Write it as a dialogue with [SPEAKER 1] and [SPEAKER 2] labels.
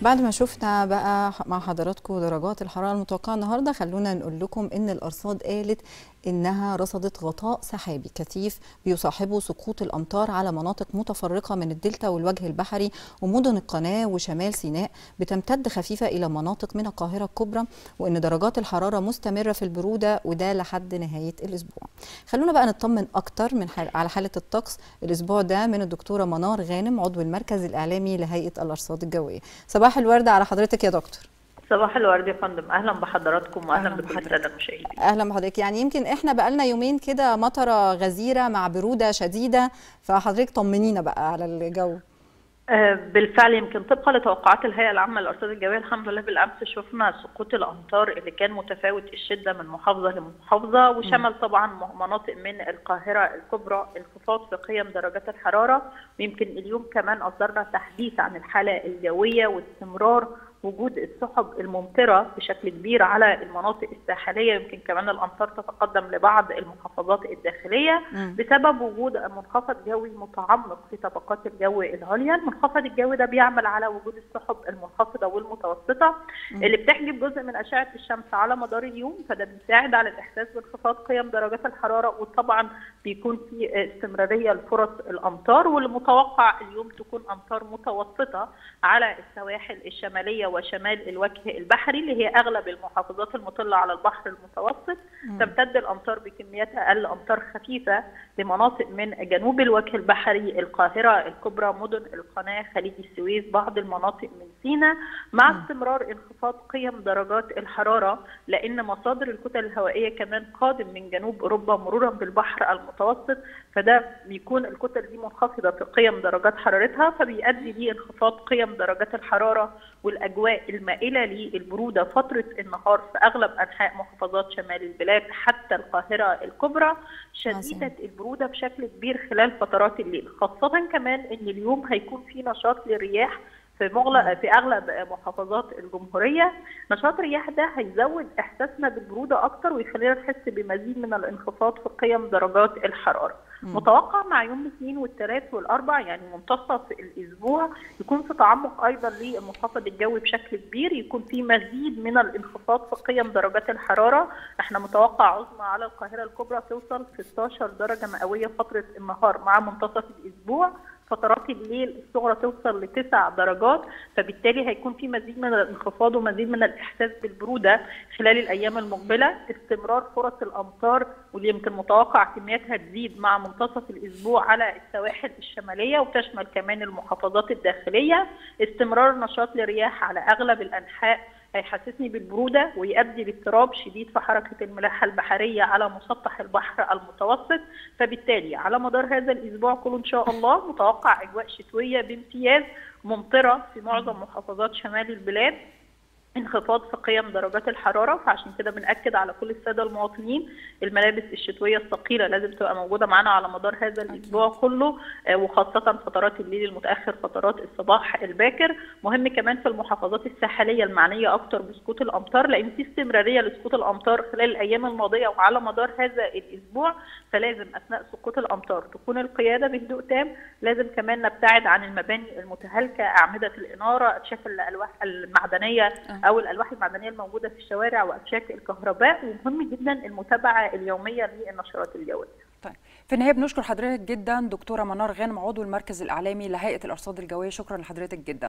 [SPEAKER 1] بعد ما شفنا بقى مع حضراتكم درجات الحراره المتوقعه النهارده خلونا نقول لكم ان الارصاد قالت انها رصدت غطاء سحابي كثيف بيصاحبه سقوط الامطار على مناطق متفرقه من الدلتا والوجه البحري ومدن القناه وشمال سيناء بتمتد خفيفه الى مناطق من القاهره الكبرى وان درجات الحراره مستمره في البروده وده لحد نهايه الاسبوع. خلونا بقى نطمن اكتر من حال على حاله الطقس الاسبوع ده من الدكتوره منار غانم عضو المركز الاعلامي لهيئه الارصاد الجويه. صباح الورد على حضرتك يا دكتور.
[SPEAKER 2] صباح الورد يا فندم اهلا بحضراتكم واهلا
[SPEAKER 1] أهلاً
[SPEAKER 2] بكل
[SPEAKER 1] بحضرتك.
[SPEAKER 2] الساده المشاهدين
[SPEAKER 1] اهلا بحضرتك يعني يمكن احنا بقالنا يومين كده مطره غزيره مع بروده شديده فحضرتك طمنينا بقى على الجو
[SPEAKER 2] آه، بالفعل يمكن طبقا لتوقعات الهيئه العامه للارصاد الجويه الحمد لله بالامس شفنا سقوط الامطار اللي كان متفاوت الشده من محافظه لمحافظه وشمل طبعا م- مناطق من القاهره الكبرى انخفاض في قيم درجات الحراره ويمكن اليوم كمان اصدرنا تحديث عن الحاله الجويه واستمرار وجود السحب الممطره بشكل كبير على المناطق الساحليه يمكن كمان الامطار تتقدم لبعض المحافظات الداخليه
[SPEAKER 1] مم.
[SPEAKER 2] بسبب وجود منخفض جوي متعمق في طبقات الجو العليا، المنخفض الجوي ده بيعمل على وجود السحب المنخفضه والمتوسطه اللي بتحجب جزء من اشعه الشمس على مدار اليوم فده بيساعد على الاحساس بانخفاض قيم درجات الحراره وطبعا بيكون في استمراريه لفرص الامطار والمتوقع اليوم تكون امطار متوسطه على السواحل الشماليه وشمال الوجه البحري اللي هي اغلب المحافظات المطله على البحر المتوسط تمتد الامطار بكميات اقل امطار خفيفه لمناطق من جنوب الوجه البحري القاهره الكبرى مدن القناه خليج السويس بعض المناطق من سيناء مع استمرار انخفاض قيم درجات الحراره لان مصادر الكتل الهوائيه كمان قادم من جنوب اوروبا مرورا بالبحر المتوسط فده بيكون الكتل دي منخفضه في قيم درجات حرارتها فبيؤدي لانخفاض قيم درجات الحراره والاجواء المائله للبروده فتره النهار في اغلب انحاء محافظات شمال البلاد حتى القاهره الكبرى شديده البروده بشكل كبير خلال فترات الليل خاصه كمان ان اليوم هيكون في نشاط للرياح في مغلق في اغلب محافظات الجمهوريه نشاط الرياح ده هيزود احساسنا بالبروده اكتر ويخلينا نحس بمزيد من الانخفاض في قيم درجات الحراره متوقع مع يوم الاثنين والثلاث والاربع يعني منتصف الاسبوع يكون في تعمق ايضا للمنخفض الجوي بشكل كبير يكون في مزيد من الانخفاض في قيم درجات الحراره احنا متوقع عظمى على القاهره الكبرى توصل 16 درجه مئويه فتره النهار مع منتصف الاسبوع فترات الليل الصغرى توصل لتسع درجات فبالتالي هيكون في مزيد من الانخفاض ومزيد من الاحساس بالبروده خلال الايام المقبله استمرار فرص الامطار واللي يمكن متوقع كمياتها تزيد مع منتصف الاسبوع على السواحل الشماليه وتشمل كمان المحافظات الداخليه استمرار نشاط للرياح على اغلب الانحاء هيحسسني بالبروده ويؤدي لاضطراب شديد في حركه الملاحه البحريه على مسطح البحر المتوسط فبالتالي على مدار هذا الاسبوع كله ان شاء الله متوقع اجواء شتويه بامتياز ممطره في معظم محافظات شمال البلاد انخفاض في قيم درجات الحراره فعشان كده بنأكد على كل الساده المواطنين الملابس الشتويه الثقيله لازم تبقى موجوده معانا على مدار هذا الاسبوع كله آه، وخاصه فترات الليل المتاخر فترات الصباح الباكر مهم كمان في المحافظات الساحليه المعنيه اكتر بسقوط الامطار لان في استمراريه لسقوط الامطار خلال الايام الماضيه وعلى مدار هذا الاسبوع فلازم اثناء سقوط الامطار تكون القياده بهدوء تام لازم كمان نبتعد عن المباني المتهالكه اعمده الاناره اكشاف الالواح المعدنيه او الالواح المعدنيه الموجوده في الشوارع واكشاك الكهرباء ومهم جدا المتابعه اليوميه للنشرات الجويه
[SPEAKER 3] طيب في النهايه بنشكر حضرتك جدا دكتوره منار غانم عضو المركز الاعلامي لهيئه الارصاد الجويه شكرا لحضرتك جدا